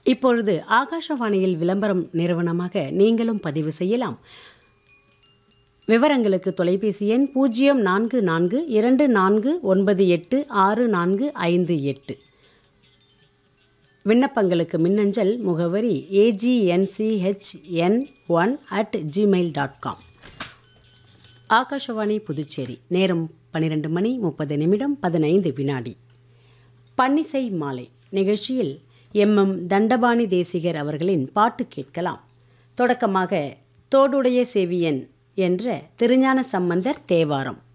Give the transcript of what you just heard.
இப்பொழுது ஆகாஷவாணியில் விளம்பரம் நிறுவனமாக நீங்களும் பதிவு செய்யலாம் விவரங்களுக்கு தொலைபேசி எண் பூஜ்ஜியம் நான்கு நான்கு இரண்டு நான்கு ஒன்பது எட்டு ஆறு நான்கு ஐந்து எட்டு விண்ணப்பங்களுக்கு மின்னஞ்சல் முகவரி AGNCHN one at Gmail dot com Akashvani Puducherry நேரம் பன்னிரெண்டு மணி முப்பது நிமிடம் பதினைந்து வினாடி பன்னிசை மாலை நிகழ்ச்சியில் எம் எம் தண்டபாணி தேசிகர் அவர்களின் பாட்டு கேட்கலாம் தொடக்கமாக தோடுடைய செவியன் என்ற திருஞான சம்பந்தர் தேவாரம்